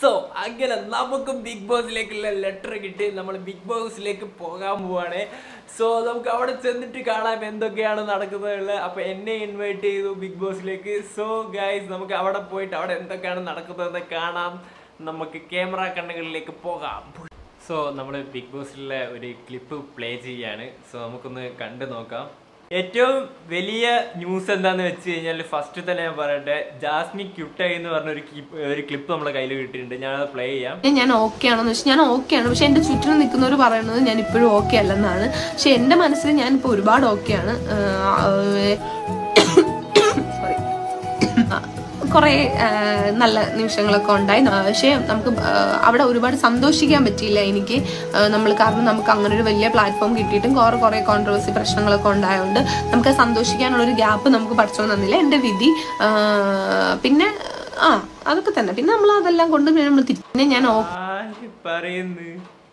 So അങ്ങനെ നമുക്കും big ബോസിലേക്കുള്ള letter കിട്ടി നമ്മൾ ബിഗ് ബോസിലേക്ക് പോകാൻ പോവാണ് സോ നമുക്ക് അവിടെ ചെന്നിട്ട് കാണാം എന്തൊക്കെയാണ് നടക്കുന്നത് അപ്പൊ എന്നെ ഇൻവൈറ്റ് ചെയ്തു ബിഗ് ബോസിലേക്ക് സോ ഗൈസ് നമുക്ക് അവിടെ പോയിട്ട് അവിടെ എന്തൊക്കെയാണ് നടക്കുന്നതെന്ന് കാണാം നമുക്ക് ക്യാമറ കണ്ണുകളിലേക്ക് പോകാം സോ നമ്മൾ ബിഗ് ബോസിലെ ഒരു ക്ലിപ്പ് പ്ലേ ചെയ്യാണ് സോ നമുക്കൊന്ന് കണ്ടു നോക്കാം ഏറ്റവും വലിയ ന്യൂസ് എന്താന്ന് വെച്ച് കഴിഞ്ഞാൽ ഫസ്റ്റ് തന്നെ ഞാൻ പറയട്ടെ ജാസ്മി ക്യുട്ടായി എന്ന് പറഞ്ഞ ഒരു clip- ഒരു ക്ലിപ്പ് നമ്മുടെ കയ്യിൽ കിട്ടിയിട്ടുണ്ട് ഞാനത് പ്ലേ ചെയ്യാം ഞാൻ ഓക്കെ ആണെന്ന് വെച്ചാൽ ഞാൻ ഓക്കെ ആണ് പക്ഷെ എന്റെ ചുറ്റിനും നിൽക്കുന്നവർ പറയുന്നത് ഞാൻ ഇപ്പോഴും ഓക്കെ അല്ലെന്നാണ് പക്ഷെ എന്റെ മനസ്സിൽ ഞാൻ ഇപ്പോൾ ഒരുപാട് ഓക്കെ ആണ് സോറി കുറെ നല്ല നിമിഷങ്ങളൊക്കെ ഉണ്ടായി ആ, പക്ഷേ നമുക്ക് ആ, അവിടെ ഒരുപാട് സന്തോഷിക്കാൻ പറ്റിയില്ല എനിക്ക് നമ്മൾ കാരണം നമുക്ക് അങ്ങനെ ഒരു വലിയ പ്ലാറ്റ്ഫോം കിട്ടിയിട്ടും കുറെ കുറെ കോൺട്രവേഴ്സി പ്രശ്നങ്ങളൊക്കെ ഉണ്ടായതുകൊണ്ട് നമുക്ക് സന്തോഷിക്കാനുള്ള ഒരു ഗ്യാപ്പ് നമുക്ക് പഠിച്ചോ തന്നില്ല എൻ്റെ വിധി ആ, പിന്നെ ആ അതൊക്കെ തന്നെ പിന്നെ നമ്മൾ അതെല്ലാം കൊണ്ട് പിന്നെ നമ്മൾ തിരി- പിന്നെ ഞാൻ ഓ ആര് പറയുന്നു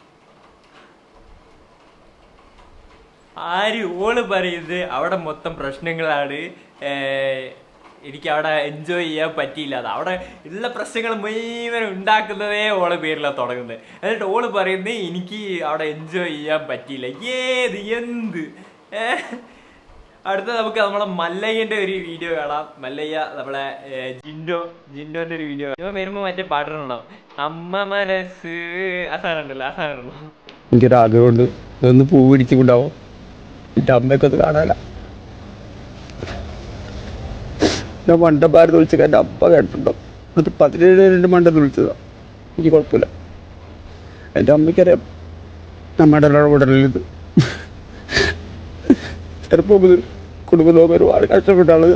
ആര് ഓള് പറയുന്നത് അവിടെ മൊത്തം പ്രശ്നങ്ങളാണ് ഏർ, എനിക്ക് അവിടെ എൻജോയ് ചെയ്യാൻ പറ്റിയില്ല അത് അവിടെ ഉള്ള പ്രശ്നങ്ങൾ മുഴുവൻ ഉണ്ടാക്കുന്നതേ ഓളെ പേരിലാണ് തുടങ്ങുന്നത് എന്നിട്ട് ഓള് പറയുന്നത് എനിക്ക് അവിടെ എൻജോയ് ചെയ്യാൻ പറ്റിയില്ല ഏത് എന്ത് ഏ? അടുത്ത നമുക്ക് നമ്മളെ മല്ലയ്യന്റെ ഒരു വീഡിയോ കാണാം മല്ലയ്യ നമ്മളെ ഏ, ജിൻഡോ ജിൻഡോന്റെ ഒരു വീഡിയോ ഇവൻ വരുമ്പോ മറ്റേ പാട്ടിട്ടുണ്ടാവും അമ്മ മനസ്സ് ആ സാധനം ഉണ്ടല്ലോ ആ സാധനം ഉണ്ടല്ലോ എനിക്കൊരാഗ്രഹമുണ്ട് ഇതൊന്ന് പൂ പിടിച്ചുകൊണ്ടാവും എൻ്റെ അമ്മയൊക്കെ ഒന്ന് കാണാല ഞാൻ മണ്ടപ്പാരത്ത് വിളിച്ചൊക്കെ എൻ്റെ അപ്പ കേട്ടിട്ടുണ്ടോ അത് പതിനേഴ് രണ്ട് മണ്ടത്ത് വിളിച്ചതാ എനിക്ക് കുഴപ്പമില്ല എൻ്റെ അമ്മയ്ക്കറിയാം നമ്മുടെ ഇടപെടലിൽ ഇത് ചെറുപ്പം മുതൽ കുടുംബത്തോക്കെ ഒരുപാട് കഷ്ടപ്പെട്ട ആള്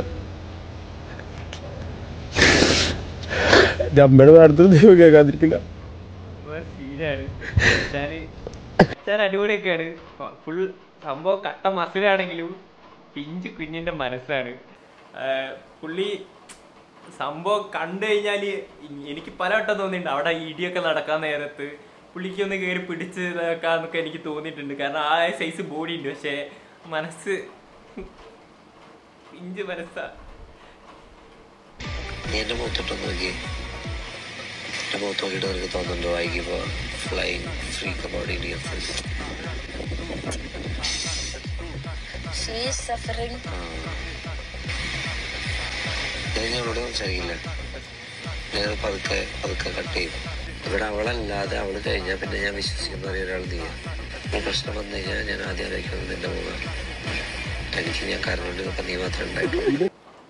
എൻ്റെ അമ്മയുടെ പ്രാർത്ഥന ദൈവം കേൾക്കാതിരിക്കില്ല സീനാണ് അച്ഛാന് അച്ഛൻ അടിപൊളിയൊക്കെയാണ് ഫുൾ സംഭവം കട്ട മസിലാണെങ്കിലും പിഞ്ച് കുഞ്ഞിന്റെ മനസ്സാണ് ആ, പുള്ളി സംഭവം കണ്ടു കഴിഞ്ഞാൽ എനിക്ക് പല വട്ടം തോന്നിയിട്ടുണ്ട് അവിടെ ഇടിയൊക്കെ നടക്കാൻ നേരത്ത് പുള്ളിക്ക് ഒന്ന് കയറി പിടിച്ച് ഇതാക്കാന്നൊക്കെ എനിക്ക് തോന്നിയിട്ടുണ്ട് കാരണം ആ സൈസ് ബോഡി ഉണ്ട് പക്ഷേ മനസ്സ് പിഞ്ച് മനസ്സാ നീ എന്റെ മുഖത്തോട്ട് നോക്കി എന്റെ മുഖത്ത് നോക്കിയിട്ട് നിനക്ക് തോന്നുന്നുണ്ടോ I give flying freak about Indians She is suffering. ഞാൻ അവളോട് സംസാരിക്കില്ല ഞാൻ പതുക്കെ പതുക്കെ കട്ട് ചെയ്യും ഇവിടെ അവളല്ലാതെ അവള് കഴിഞ്ഞാൽ പിന്നെ ഞാൻ വിശ്വസിക്കുന്ന ഒരേ ഒരാൾ നീ ഒരു പ്രശ്നം വന്നു കഴിഞ്ഞാൽ ഞാൻ ആദ്യം ആലോചിക്കുന്നത് നിന്റെ മുഖമാണ് എനിക്ക് ഞാൻ കാരണം ഇപ്പൊ നീ മാത്രമേ ഉണ്ടായിട്ടുള്ളൂ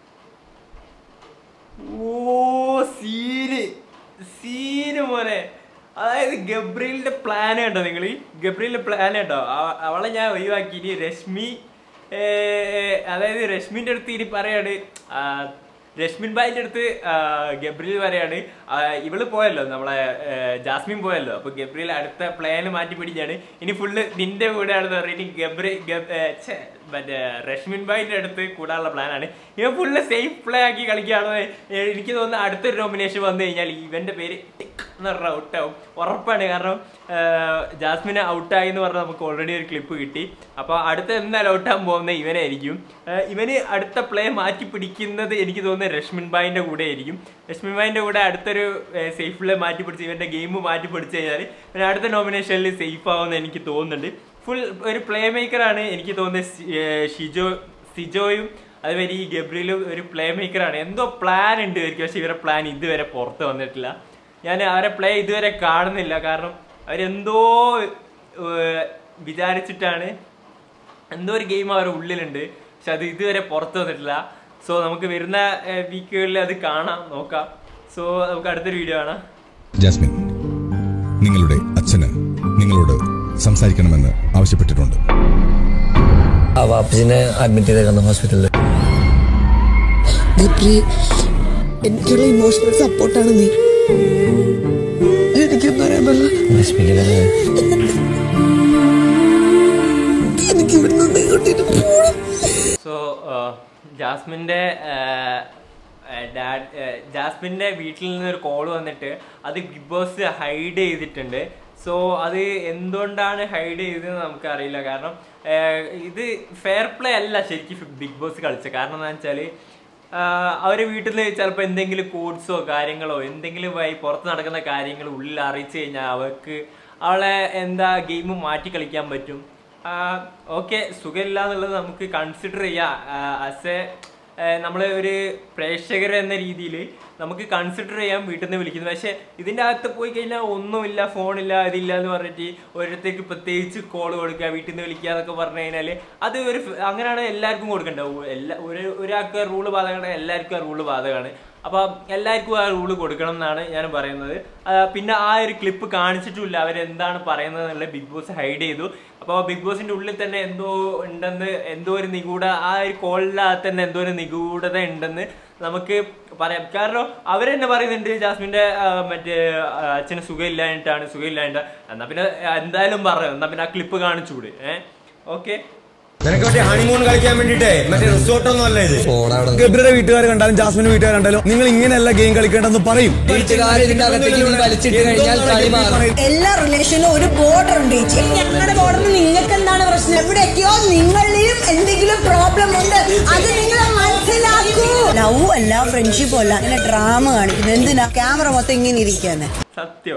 ഓ സീന് സീന് മോനെ അതായത് ഗബ്രിയലിന്റെ പ്ലാൻ കേട്ടോ നിങ്ങൾ ഗബ്രിയലിന്റെ പ്ലാൻ കേട്ടോ അവ- അവളെ ഞാൻ ഒഴിവാക്കി ഇനി രശ്മി ഏ, അതായത് രശ്മിന്റെ അടുത്ത് ഇനി പറയാണ് ആ, രശ്മിൻ ബായിന്റെ അടുത്ത് ആ, ഗബ്രിയൽ പറയാണ് ആ, ഇവള് പോയല്ലോ നമ്മളെ ഏ, ജാസ്മിൻ പോയല്ലോ അപ്പൊ ഗബ്രിയൽ അടുത്ത പ്ലാൻ മാറ്റി പിടിച്ചാണ് ഇനി ഫുള്ള് നിന്റെ കൂടെയാണെന്ന് പറഞ്ഞിട്ട് ഗബ്രി ഗബ് ഏ, ഛെ, മറ്റേ രശ്മിൻ ബായിന്റെ അടുത്ത് കൂടാനുള്ള പ്ലാനാണ് ഇവൻ ഫുള്ള് സേഫ് പ്ലേ ആക്കി കളിക്കുകയാണോ ഏ, എനിക്ക് തോന്നുന്നു അടുത്തൊരു നോമിനേഷൻ വന്നു കഴിഞ്ഞാൽ ഇവന്റെ പേര് ടിക്ക് എന്ന് പറഞ്ഞാൽ ഔട്ടാവും ഉറപ്പാണ് കാരണം ആ, ജാസ്മിന് ഔട്ടായി എന്ന് പറഞ്ഞാൽ നമുക്ക് ഓൾറെഡി ഒരു ക്ലിപ്പ് കിട്ടി അപ്പോൾ അടുത്ത എന്തായാലും ഔട്ടാൻ പോകുന്ന ഇവനായിരിക്കും ആ, ഇവന് അടുത്ത പ്ലേ മാറ്റി പിടിക്കുന്നത് എനിക്ക് തോന്നുന്നത് രശ്മിൻ ബായിന്റെ കൂടെ ആയിരിക്കും രശ്മിൻ ബായിന്റെ കൂടെ അടുത്തൊരു സേഫ് പ്ലേ മാറ്റി പിടിച്ച് ഇവന്റെ ഗെയിം മാറ്റി പിടിച്ച് കഴിഞ്ഞാൽ ഇവൻ അടുത്ത നോമിനേഷനിൽ സേഫ് ആവുമെന്ന് എനിക്ക് തോന്നുന്നുണ്ട് ഫുൾ ഒരു പ്ലേ മേക്കറാണ് എനിക്ക് തോന്നുന്നത് സി- ഏ, ഷിജോ സിജോയും അതുമാതിരി ഈ ഗബ്രിയിലും ഒരു പ്ലേ മേക്കറാണ് എന്തോ പ്ലാൻ ഉണ്ട് ഇവർക്ക് പക്ഷെ ഇവരുടെ പ്ലാൻ ഇതുവരെ പുറത്ത് വന്നിട്ടില്ല ഞാൻ അവരെ പ്ലേ ഇതുവരെ കാണുന്നില്ല കാരണം അവരെന്തോ ഏർ, വിചാരിച്ചിട്ടാണ് എന്തോ ഒരു ഗെയിം അവരുടെ ഉള്ളിലുണ്ട് പക്ഷെ അത് ഇതുവരെ പുറത്ത് വന്നിട്ടില്ല സോ നമുക്ക് വരുന്ന വീക്കുകളിൽ അത് കാണാം നോക്കാം സോ നമുക്ക് അടുത്തൊരു വീഡിയോ കാണാം ജാസ്മിൻ നിങ്ങളുടെ അച്ഛന് നിങ്ങളോട് സംസാരിക്കണമെന്ന് ആവശ്യപ്പെട്ടിട്ടുണ്ട് ആ വാപ്പച്ചിനെ അഡ്മിറ്റ് ചെയ്തേക്കുന്ന ഹോസ്പിറ്റലിൽ ഗബ്രി എനിക്കുള്ള ഇമോഷണൽ സപ്പോർട്ടാണ് നീ എനിക്കൊന്നും അറിയാൻ പറ്റില്ല വിസ്മിക്കുന്നത് എനിക്ക് ഇവിടുന്ന് നീ കൂട്ടിട്ട് പോകണം സോ ജാസ്മിൻ്റെ ഡാഡ് ജാസ്മിൻ്റെ വീട്ടിൽ നിന്ന് ഒരു കോൾ വന്നിട്ട് അത് ബിഗ് ബോസ് ഹൈഡ് ചെയ്തിട്ടുണ്ട് സോ അത് എന്തുകൊണ്ടാണ് ഹൈഡ് ചെയ്തതെന്ന് നമുക്കറിയില്ല കാരണം ഏഹ്, ഇത് ഫെയർ പ്ലേ അല്ല ശരിക്കും ബിഗ് ബോസ് കളിച്ചത് കാരണം എന്താ വെച്ചാൽ അവരെ വീട്ടിൽ നിന്ന് ചിലപ്പോൾ എന്തെങ്കിലും കോഡ്സോ കാര്യങ്ങളോ എന്തെങ്കിലും വഴി പുറത്ത് നടക്കുന്ന കാര്യങ്ങൾ ഉള്ളിൽ അറിയിച്ചു കഴിഞ്ഞാൽ അവർക്ക് അവളെ എന്താ ഗെയിം മാറ്റി കളിക്കാൻ പറ്റും ഓക്കെ സുഖമില്ല എന്നുള്ളത് നമുക്ക് കൺസിഡർ ചെയ്യാം ആസ് എ നമ്മൾ ഒരു പ്രേക്ഷകർ എന്ന രീതിയിൽ നമുക്ക് കൺസിഡർ ചെയ്യാൻ വീട്ടിൽ നിന്ന് വിളിക്കുന്നത് പക്ഷേ ഇതിൻ്റെ അകത്ത് പോയി കഴിഞ്ഞാൽ ഒന്നുമില്ല ഫോണില്ല ഇതില്ല എന്ന് പറഞ്ഞിട്ട് ഓരോരുത്തർക്ക് പ്രത്യേകിച്ച് കോൾ കൊടുക്കുക വീട്ടിൽ നിന്ന് വിളിക്കുക എന്നൊക്കെ പറഞ്ഞു കഴിഞ്ഞാൽ അത് ഒരു ഫ്- അങ്ങനെയാണ് എല്ലാവർക്കും കൊടുക്കേണ്ടത് എല്ലാ ഒരു ഒരാൾക്ക് റൂള് ബാധകമാണ് എല്ലാവർക്കും ആ റൂള് ബാധകമാണ് അപ്പോൾ എല്ലാവർക്കും ആ റൂള് കൊടുക്കണം എന്നാണ് ഞാൻ പറയുന്നത് ആ, പിന്നെ ആ ഒരു ക്ലിപ്പ് കാണിച്ചിട്ടുമില്ല അവരെന്താണ് പറയുന്നത് എന്നുള്ളത് ബിഗ് ബോസ് ഹൈഡ് ചെയ്തു അപ്പോൾ ബിഗ് ബോസിന്റെ ഉള്ളിൽ തന്നെ എന്തോ ഉണ്ടെന്ന് എന്തോ ഒരു നിഗൂഢ ആ ഒരു കോളിനകത്ത് തന്നെ എന്തോ ഒരു നിഗൂഢത ഉണ്ടെന്ന് നമുക്ക് പറയാം കാരണം അവരെന്നെ പറയുന്നുണ്ട് ജാസ്മിന്റെ ആ, മറ്റേ ആ, അച്ഛന് സുഖമില്ലായിട്ടാണ് സുഖമില്ലായിട്ട് എന്നാ പിന്നെ എന്തായാലും പറഞ്ഞു എന്നാ പിന്നെ ആ ക്ലിപ്പ് കാണിച്ചുകൂടെ ഏഹ് ഓക്കെ നിനക്ക് മറ്റേ ഹണിമൂൺ കളിക്കാൻ വേണ്ടിട്ടേ മറ്റേ റിസോർട്ട് ഒന്നും അല്ല ഇത് പോടാ അവിടെ നിന്ന്. ഗബ്രിയുടെ വീട്ടുകാർ കണ്ടാലും ജാസ്മിന്റെ വീട്ടുകാർ കണ്ടാലും നിങ്ങൾ ഇങ്ങനെയല്ല ഗെയിം കളിക്കേണ്ടെന്ന് പറയും വീട്ടുകാർ ഇതിന്റെ അകത്തേക്ക് നീ വലിച്ചിട്ട് കഴിഞ്ഞാൽ കളി മാറും എല്ലാ റിലേഷനിലും ഒരു ബോർഡർ ഉണ്ട് ചേച്ചി ഞങ്ങളുടെ ബോർഡറിന് നിങ്ങൾക്ക് എന്താണ് പ്രശ്നം എവിടെയൊക്കെയോ നിങ്ങളിലും എന്തെങ്കിലും പ്രോബ്ലം ഉണ്ട് അത് നിങ്ങൾ മനസ്സിലാക്കൂ ലവ് അല്ല ഫ്രണ്ട്ഷിപ്പും അല്ല ഇങ്ങനെ ഡ്രാമ കാണിക്കുന്നത് എന്തിനാ ക്യാമറ മൊത്തം ഇങ്ങനെ ഇരിക്കാനെ സത്യം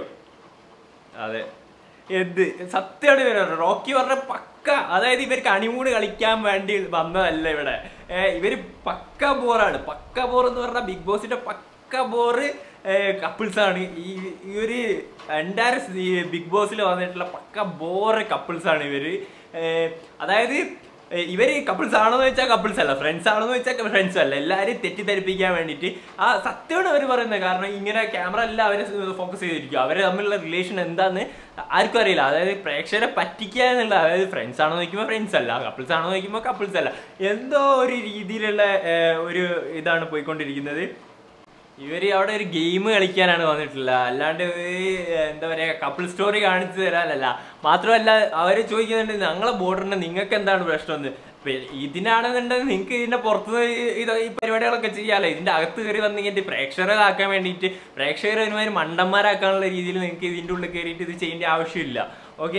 അതെ എന്ത് സത്യമാണ് ഇവര് പറഞ്ഞത്. റോക്കി പറഞ്ഞ പക്ക അതായത് ഇവർക്ക് അണിമൂണ് കളിക്കാൻ വേണ്ടി വന്നതല്ല ഇവിടെ ഏ, ഇവര് പക്ക ബോറാണ് പക്ക ബോർ എന്ന് പറഞ്ഞാൽ ബിഗ് ബോസിന്റെ പക്ക ബോറ് കപ്പിൾസ് ആണ് ഈ ഈ ഒരു എൻറ്റയർ ബിഗ് ബോസിൽ വന്നിട്ടുള്ള പക്ക ബോറ് കപ്പിൾസ് ആണ് ഇവര് ഏ, അതായത് ഏ, ഇവര് കപ്പിൾസ് ആണോ എന്ന് വെച്ചാൽ കപ്പിൾസ് അല്ല ഫ്രണ്ട്സ് ആണോ എന്ന് വെച്ചാൽ ഫ്രണ്ട്സ് അല്ല എല്ലാവരും തെറ്റിദ്ധരിപ്പിക്കാൻ വേണ്ടിയിട്ട് ആ സത്യമാണ് അവർ പറയുന്നത് കാരണം ഇങ്ങനെ ക്യാമറ എല്ലാം അവരെ ഫോക്കസ് ചെയ്തിരിക്കും അവരെ തമ്മിലുള്ള റിലേഷൻ എന്താന്ന് ആർക്കും അറിയില്ല അതായത് പ്രേക്ഷകരെ പറ്റിക്കുക എന്നുള്ള അതായത് ഫ്രണ്ട്സ് ആണോ നോക്കുമ്പോൾ ഫ്രണ്ട്സ് അല്ല കപ്പിൾസ് ആണോ നോക്കുമ്പോൾ കപ്പിൾസ് അല്ല എന്തോ ഒരു രീതിയിലുള്ള ഏ, ഒരു ഇതാണ് പോയിക്കൊണ്ടിരിക്കുന്നത് ഇവര് അവിടെ ഒരു ഗെയിം കളിക്കാനാണ് വന്നിട്ടില്ല അല്ലാണ്ട് ഒരു, എന്താ പറയാ കപ്പിൾ സ്റ്റോറി കാണിച്ചു തരാനല്ല മാത്രമല്ല അവര് ചോദിക്കുന്നുണ്ട് ഞങ്ങളെ ബോർഡറിന് നിങ്ങൾക്ക് എന്താണ് പ്രശ്നം എന്ന് ഇതിനാണെന്നുണ്ടെങ്കിൽ നിങ്ങൾക്ക് ഇതിന്റെ പുറത്ത് ഇത് ഈ പരിപാടികളൊക്കെ ചെയ്യാലോ ഇതിന്റെ അകത്ത് കയറി വന്നിട്ട് പ്രേക്ഷകരെ ആക്കാൻ വേണ്ടിയിട്ട് പ്രേക്ഷകരെ ഒരുമാതിരി മണ്ടന്മാരാക്കാനുള്ള രീതിയിൽ നിങ്ങൾക്ക് ഇതിന്റെ ഉള്ളിൽ കയറിയിട്ട് ഇത് ചെയ്യേണ്ട ആവശ്യമില്ല ഓക്കെ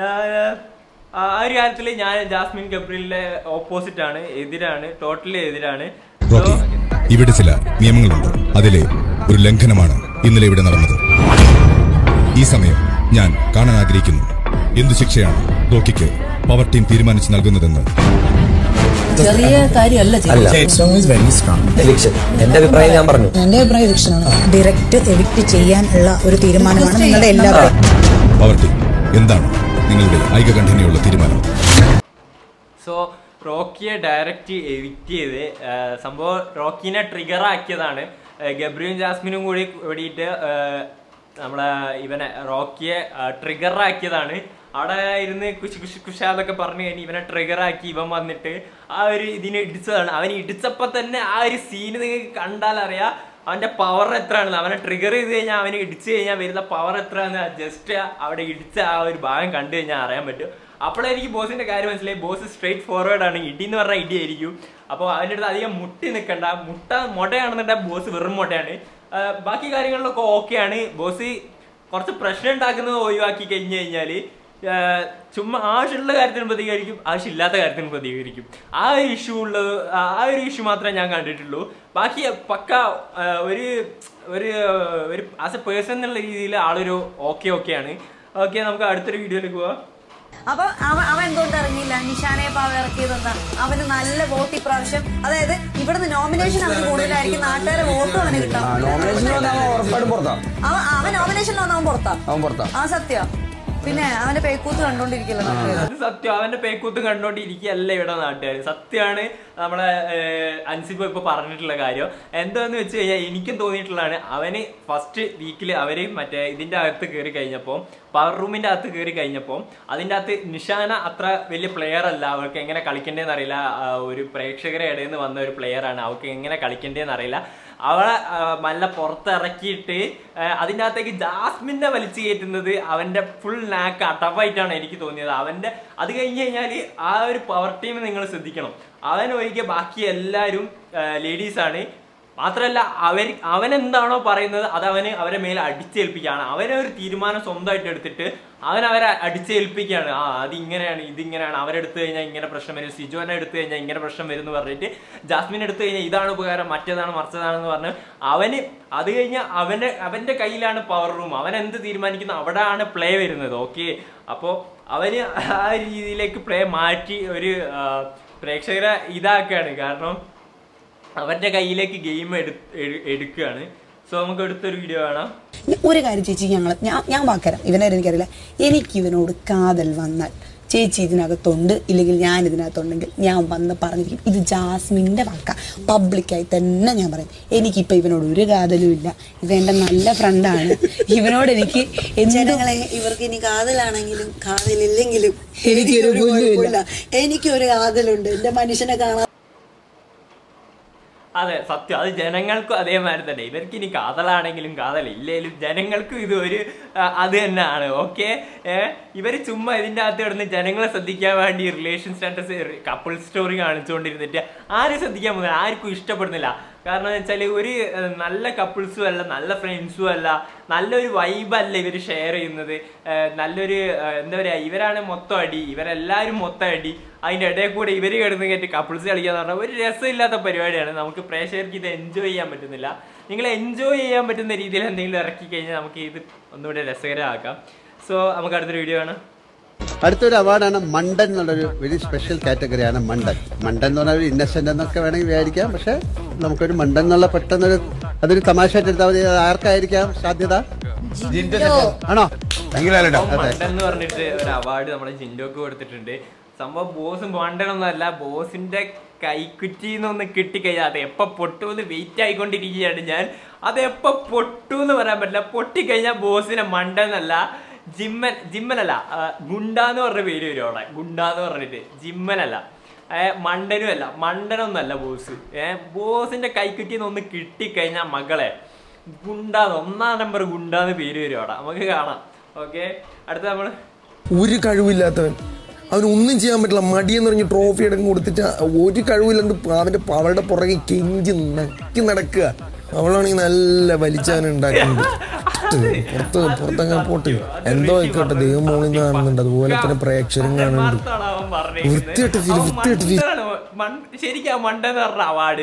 ആ ഒരു കാര്യത്തിൽ ഞാൻ ജാസ്മിൻ ഗബ്രിലിന്റെ ഓപ്പോസിറ്റ് ആണ് എതിരാണ് ടോട്ടലി എതിരാണ് റോക്കി ഇവിടെ ചില നിയമങ്ങളുണ്ട് അതിലെ ഒരു ലംഘനമാണ് ഇന്നലെ ഇവിടെ നടന്നത് ഈ സമയം ഞാൻ കാണാൻ ആഗ്രഹിക്കുന്നു എന്തു ശിക്ഷയാണ് റോക്കിക്ക് പവർ ടീം തീരുമാനിച്ചു നൽകുന്നതെന്ന് ചെറിയ കാര്യമല്ല അല്ല എവിക്ഷൻ എന്റെ അഭിപ്രായം ഞാൻ പറഞ്ഞു എന്റെ അഭിപ്രായം ഇലക്ഷനാണ് ഡയറക്റ്റ് എവിക്ട് ചെയ്യാനുള്ള ഒരു തീരുമാനമാണ് നിങ്ങളുടെ എല്ലാവരും പവർ ടീം എന്താണ് നിങ്ങളുടെ ഐകകണ്ഠനയുള്ള തീരുമാനം സോ റോക്കിയെ ഡയറക്റ്റ് എവിക്റ്റ് ചെയ്ത് ആ, സംഭവം റോക്കിനെ ട്രിഗർ ആക്കിയതാണ് ആ, ഗബ്രിയും ജാസ്മിനും കൂടി കൂടിയിട്ട് ആ, നമ്മളെ ഇവനെ റോക്കിയെ ട്രിഗർ ആക്കിയതാണ് അവിടെ ഇരുന്ന് കുശി കുശി കുശാന്നൊക്കെ പറഞ്ഞു കഴിഞ്ഞ് ഇവനെ ട്രിഗർ ആക്കി ഇവൻ വന്നിട്ട് ആ ഒരു ഇതിനെ ഇടിച്ചതാണ് അവൻ ഇടിച്ചപ്പോ തന്നെ ആ ഒരു സീന് നിങ്ങൾക്ക് കണ്ടാൽ അറിയാം അവന്റെ പവർ എത്രയാണെന്ന് അവനെ ട്രിഗർ ചെയ്ത് കഴിഞ്ഞാൽ അവനെ ഇടിച്ചു കഴിഞ്ഞാൽ വരുന്ന പവർ എത്രയാണെന്ന് ജസ്റ്റ് അവിടെ ഇടിച്ച ആ ഒരു ഭാഗം കണ്ടു കഴിഞ്ഞാൽ അറിയാൻ പറ്റും അപ്പോഴെനിക്ക് ബോസിന്റെ കാര്യം മനസ്സിലായി ബോസ് സ്ട്രേറ്റ് ഫോർവേഡ് ആണ് ഇടി എന്ന് പറഞ്ഞാൽ ഇടിയായിരിക്കും അപ്പോൾ അതിൻ്റെ അടുത്ത് അധികം മുട്ടി നിൽക്കണ്ട മുട്ട മുട്ടയാണെന്നുണ്ടെങ്കിൽ ബോസ് വെറും മുട്ടയാണ് ആ, ബാക്കി കാര്യങ്ങളിലൊക്കെ ഓക്കെയാണ് ബോസ് കുറച്ച് പ്രശ്നം ഉണ്ടാക്കുന്നത് ഒഴിവാക്കി കഴിഞ്ഞു കഴിഞ്ഞാൽ ചുമ്മാ ആവശ്യമുള്ള കാര്യത്തിന് പ്രതികരിക്കും ആവശ്യമില്ലാത്ത കാര്യത്തിന് പ്രതികരിക്കും ആ ഒരു ഇഷ്യൂ ഉള്ളത് ആ ആ ഒരു ഇഷ്യൂ മാത്രമേ ഞാൻ കണ്ടിട്ടുള്ളൂ ബാക്കി പക്ക ആ, ഒരു ഒരു ഒരു ആസ് എ പേഴ്സൺ എന്നുള്ള രീതിയിൽ ആളൊരു ഓക്കെ ഓക്കെയാണ് ഓക്കെ നമുക്ക് അടുത്തൊരു വീഡിയോയിലേക്ക് പോവാം അപ്പൊ അവൻ അവൻ എന്തുകൊണ്ട് ഇറങ്ങിയില്ല നിഷാനെ പാവ ഇറക്കിയത് എന്താ അവന് നല്ല വോട്ട് ഇപ്രാവശ്യം അതായത് ഇവിടുന്ന് നോമിനേഷൻ അവന് കൂടുതലായിരിക്കും നാട്ടുകാരെ വോട്ടും അവന് കിട്ടാം ഉറപ്പായിട്ടും പുറത്താ അവൻ അവൻ നോമിനേഷൻ വന്ന് അവൻ പുറത്താ അവൻ പുറത്താ ആ സത്യം പിന്നെ അവന്റെ പേക്കൂത്ത് കണ്ടോണ്ടിരിക്കില്ല നാട്ടുകാർ അത് സത്യം അവന്റെ പേക്കൂത്ത് കണ്ടോണ്ടിരിക്കുകയല്ല ഇവിടെ നാട്ടുകാർ സത്യമാണ് നമ്മളെ ഏഹ്, അൻസിബ് ഇപ്പൊ പറഞ്ഞിട്ടുള്ള കാര്യം എന്താന്ന് വെച്ച് കഴിഞ്ഞാൽ എനിക്കും തോന്നിയിട്ടുള്ളതാണ് അവന് ഫസ്റ്റ് വീക്കിൽ അവര് മറ്റേ ഇതിന്റെ അകത്ത് കയറി കഴിഞ്ഞപ്പോൾ പവർ റൂമിന്റെ അകത്ത് കയറി കഴിഞ്ഞപ്പോൾ അതിന്റെ അകത്ത് നിഷാന അത്ര വലിയ പ്ലെയർ അല്ല അവർക്ക് എങ്ങനെ കളിക്കേണ്ടതെന്ന് അറിയില്ല ആ, ഒരു പ്രേക്ഷകരെ ഇടയിൽ നിന്ന് വന്ന ഒരു പ്ലെയർ ആണ് അവർക്ക് എങ്ങനെ കളിക്കേണ്ടതെന്ന് അറിയില്ല അവളെ ആ, നല്ല പുറത്തിറക്കിയിട്ട് ആ, അതിൻ്റെ അകത്തേക്ക് ജാസ്മിനെ വലിച്ചു കയറ്റുന്നത് അവന്റെ ഫുൾ നാക്ക് അടവായിട്ടാണ് എനിക്ക് തോന്നിയത് അവന്റെ അത് കഴിഞ്ഞ് കഴിഞ്ഞാൽ ആ ഒരു പവർ ടീം നിങ്ങൾ ശ്രദ്ധിക്കണം അവൻ ഒഴികെ ബാക്കി എല്ലാവരും ലേഡീസ് ആണ് മാത്രമല്ല അവർ അവൻ എന്താണോ പറയുന്നത് അത് അവന് അവരെ മേലെ അടിച്ചേൽപ്പിക്കുകയാണ് അവനെ ഒരു തീരുമാനം സ്വന്തമായിട്ട് എടുത്തിട്ട് അവൻ അവരെ അടിച്ചേൽപ്പിക്കുകയാണ് ആ അത് ഇങ്ങനെയാണ് ഇതിങ്ങനെയാണ് അവരെടുത്തു കഴിഞ്ഞാൽ ഇങ്ങനെ പ്രശ്നം വരും സിജോനെ എടുത്തു കഴിഞ്ഞാൽ ഇങ്ങനെ പ്രശ്നം വരും എന്ന് പറഞ്ഞിട്ട് ജാസ്മിൻ എടുത്തു കഴിഞ്ഞാൽ ഇതാണ് ഉപകാരം മറ്റേതാണ് മറിച്ചതാണെന്ന് പറഞ്ഞ് അവന് അത് കഴിഞ്ഞാൽ അവന്റെ അവന്റെ കയ്യിലാണ് പവർ റൂം അവൻ എന്ത് തീരുമാനിക്കുന്നു അവിടെയാണ് പ്ലേ വരുന്നത് ഓക്കെ അപ്പോൾ അവന് ആ രീതിയിലേക്ക് പ്ലേ മാറ്റി ഒരു ആ, പ്രേക്ഷകരെ ഇതാക്കുകയാണ് കാരണം അവന്റെ കയ്യിലേക്ക് ഗെയിം എടു എടു- എടുക്കുകയാണ് സോ നമുക്ക് അടുത്തൊരു വീഡിയോ കാണാം ഒരു കാര്യം ചേച്ചി ഞങ്ങൾ ഞാൻ ഞാൻ വാക്കരാം ഇവനെ എനിക്കറിയില്ല എനിക്ക് ഇവനോട് കാതൽ വന്നാൽ ചേച്ചി ഇതിനകത്തുണ്ട് ഇല്ലെങ്കിൽ ഞാൻ ഇതിനകത്തുണ്ടെങ്കിൽ ഞാൻ വന്ന് പറഞ്ഞിരിക്കും ഇത് ജാസ്മിൻ്റെ വാക്ക പബ്ലിക്കായി തന്നെ ഞാൻ പറയും എനിക്കിപ്പോൾ ഇവനോട് ഒരു കാതലും ഇല്ല ഇവ എൻ്റെ നല്ല ഫ്രണ്ടാണ് ഇവനോട് എനിക്ക് എന്ത് ജനങ്ങളെ ഇവർക്ക് ഇനി കാതലാണെങ്കിലും കാതലില്ലെങ്കിലും എനിക്കൊരു എനിക്കൊരു പുല്ലുമില്ല. കുഴപ്പമില്ല എനിക്കൊരു കാതലുണ്ട് എന്റെ മനുഷ്യനെ കാണാൻ അതെ സത്യം അത് ജനങ്ങൾക്കും അതേമാതിരി തന്നെ ഇവർക്ക് ഇനി കാതലാണെങ്കിലും കാതലില്ലേലും ജനങ്ങൾക്കും ഇത് ഒരു ആ, അത് തന്നെയാണ് ഓക്കെ ഇവർ ചുമ്മാ ഇതിൻ്റെ അകത്ത് കിടന്ന് ജനങ്ങളെ ശ്രദ്ധിക്കാൻ വേണ്ടി റിലേഷൻ സ്റ്റാറ്റസ് കപ്പിൾ സ്റ്റോറി കാണിച്ചുകൊണ്ടിരുന്നിട്ട് ആരും ശ്രദ്ധിക്കാൻ പോകുന്നില്ല ആർക്കും ഇഷ്ടപ്പെടുന്നില്ല കാരണം എന്ന് വെച്ചാൽ ഒരു ഏഹ്, നല്ല കപ്പിൾസും അല്ല നല്ല ഫ്രണ്ട്സും അല്ല നല്ലൊരു വൈബല്ല ഇവർ ഷെയർ ചെയ്യുന്നത് ഏഹ്, നല്ലൊരു ഏഹ്, എന്താ പറയുക ഇവരാണ് മൊത്തം അടി ഇവരെല്ലാവരും മൊത്തം അടി അതിൻ്റെ ഇടയിൽ കൂടെ ഇവർ കിടന്ന് കയറ്റി കപ്പിൾസ് കളിക്കാന്ന് പറഞ്ഞാൽ ഒരു രസമില്ലാത്ത പരിപാടിയാണ് നമുക്ക് പ്രേക്ഷകർക്ക് ഇത് എൻജോയ് ചെയ്യാൻ പറ്റുന്നില്ല നിങ്ങൾ എൻജോയ് ചെയ്യാൻ പറ്റുന്ന രീതിയിൽ എന്തെങ്കിലും ഇറക്കി കഴിഞ്ഞാൽ നമുക്ക് ഇത് ഒന്നുകൂടെ രസകരമാക്കാം സോ നമുക്ക് അടുത്തൊരു വീഡിയോ ആണ് അടുത്തൊരു അവാർഡാണ് മണ്ടൻ എന്നുള്ളൊരു വെരി സ്പെഷ്യൽ കാറ്റഗറിയാണ് മണ്ടൻ മണ്ടൻ എന്ന് പറഞ്ഞാൽ ഒരു ഇന്നസെന്റ് എന്നൊക്കെ വേണമെങ്കിൽ വിചാരിക്കാം പക്ഷെ നമുക്കൊരു മണ്ടൻ എന്നുള്ള പെട്ടെന്നൊരു അതൊരു തമാശയായിട്ട് എടുത്താൽ മതി അത് ആർക്കായിരിക്കാം സാധ്യത ആണോ അതെ മണ്ടെന്ന് പറഞ്ഞിട്ട് ഒരു അവാർഡ് നമ്മുടെ ജിൻഡോക്ക് കൊടുത്തിട്ടുണ്ട് സംഭവം ബോസ് മണ്ടനൊന്നുമല്ല ബോസിന്റെ കൈക്കുറ്റിന്നൊന്ന് കിട്ടിക്കഴിഞ്ഞാൽ അത് എപ്പോ പൊട്ടുമെന്ന് വെയിറ്റ് ആയിക്കൊണ്ടിരിക്കുകയാണ് ഞാൻ അത് എപ്പോ പൊട്ടു എന്ന് പറയാൻ പറ്റില്ല പൊട്ടിക്കഴിഞ്ഞാൽ ബോസിനെ മണ്ടെന്നല്ല ജിമ്മൻ ജിമ്മനല്ല ആ, ഗുണ്ട എന്ന് പറഞ്ഞ പേര് വരും അവിടെ ഗുണ്ട എന്ന് പറഞ്ഞിട്ട് ജിമ്മനല്ല ഏ, മണ്ടനും അല്ല മണ്ടനൊന്നല്ല ബോസ് ഏഹ് ബോസിന്റെ കൈക്കുറ്റിന്ന് ഒന്ന് കിട്ടിക്കഴിഞ്ഞാൽ മകളെ ഗുണ്ടാന്ന് ഒന്നാം നമ്പർ ഗുണ്ടാന്ന് പേര് വരും അവിടെ നമുക്ക് കാണാം ഓക്കെ അടുത്ത നമ്മള് ഒരു കഴിവില്ലാത്തവൻ അവന് ഒന്നും ചെയ്യാൻ പറ്റില്ല മടിയെന്ന് പറഞ്ഞ് ട്രോഫി അടക്കം കൊടുത്തിട്ട് ഒരു കഴിവില്ലാണ്ട് അവന്റെ അവളുടെ പുറകെ കെഞ്ചി നക്കി നടക്കുക അവളാണെങ്കിൽ നല്ല വലിച്ചാൻ ഉണ്ടാക്കുന്നുണ്ട് പുറത്ത് പുറത്തങ്ങനെ പോട്ട് എന്തോ ആയിക്കോട്ടെ ദൈവം മോളിൽ നിന്ന് കാണുന്നുണ്ട് അതുപോലെ തന്നെ പ്രേക്ഷകരും കാണുന്നുണ്ട് മണ്ടനാണ് അവൻ പറഞ്ഞേക്കുന്നത്. വൃത്തികെട്ട ഫീൽ അവൻ വൃത്തികെട്ട ഫീൽ മണ്ടനാണ്. മൺ- ശരിക്കും ആ മണ്ടെന്ന് പറഞ്ഞ അവാർഡ്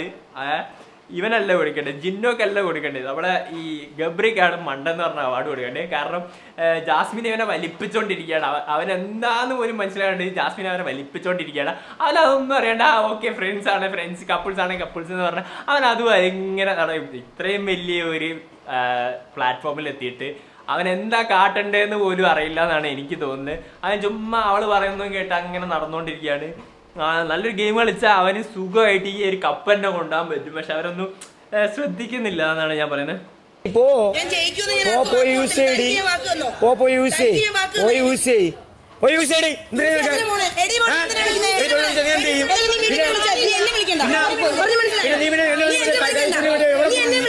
ഇവനല്ല കൊടുക്കേണ്ടത് ജിന്നോക്കല്ല കൊടുക്കേണ്ടത് നമ്മുടെ ഈ ഗബ്രിക്കാണ് മണ്ടെന്ന് പറഞ്ഞ അവാർഡ് കൊടുക്കേണ്ടത് കാരണം ഏഹ്, ജാസ്മിൻ ഇവനെ വലിപ്പിച്ചോണ്ടിരിക്കുകയാണ് അവ- അവൻ എന്താന്ന് പോലും മനസ്സിലാകേണ്ടത് ജാസ്മിൻ അവനെ വലിപ്പിച്ചോണ്ടിരിക്കുകയാണ് അവൻ അതൊന്നും അറിയണ്ട ആ ഓക്കെ ഫ്രണ്ട്സ് ആണ് ഫ്രണ്ട്സ് കപ്പിൾസ് ആണ് കപ്പിൾസ് എന്ന് പറഞ്ഞാൽ അവൻ അതും ഇങ്ങനെ നടക്കും. ഇത്രയും വലിയ ഒരു പ്ലാറ്റ്ഫോമിൽ എത്തിയിട്ട് അവൻ എന്താ കാട്ടണ്ടേന്ന് പോലും അറിയില്ല എന്നാണ് എനിക്ക് തോന്നുന്നത് അവൻ ചുമ്മാ അവള് പറയുന്നതും കേട്ട് അങ്ങനെ നടന്നുകൊണ്ടിരിക്കുകയാണ് ആ, നല്ലൊരു ഗെയിം കളിച്ചാൽ അവന് സുഖമായിട്ട് ഈ ഒരു കപ്പ് തന്നെ കൊണ്ടുപോകാൻ പറ്റും പക്ഷെ അവരൊന്നും ഏ, ശ്രദ്ധിക്കുന്നില്ല എന്നാണ് ഞാൻ പറയുന്നത് പോ പോ പോയി യൂസ് ചെയ്യടി പോ പോയി യൂസ് ചെയ് പോയി യൂസ് ചെയ് പോയി യൂസ് ചെയ്യടി എന്തിനാ ഇതൊക്കെ? ആ? ഏയ് തൊഴിൽ ചെയ്ത് ഞാൻ എന്ത് ചെയ്യും? പിന്നെ- പിന്നെ നീ പിന്നെ എന്നെ വിളിച്ചിട്ട് കൈ- കൈ- കൈ- ഇവിടെ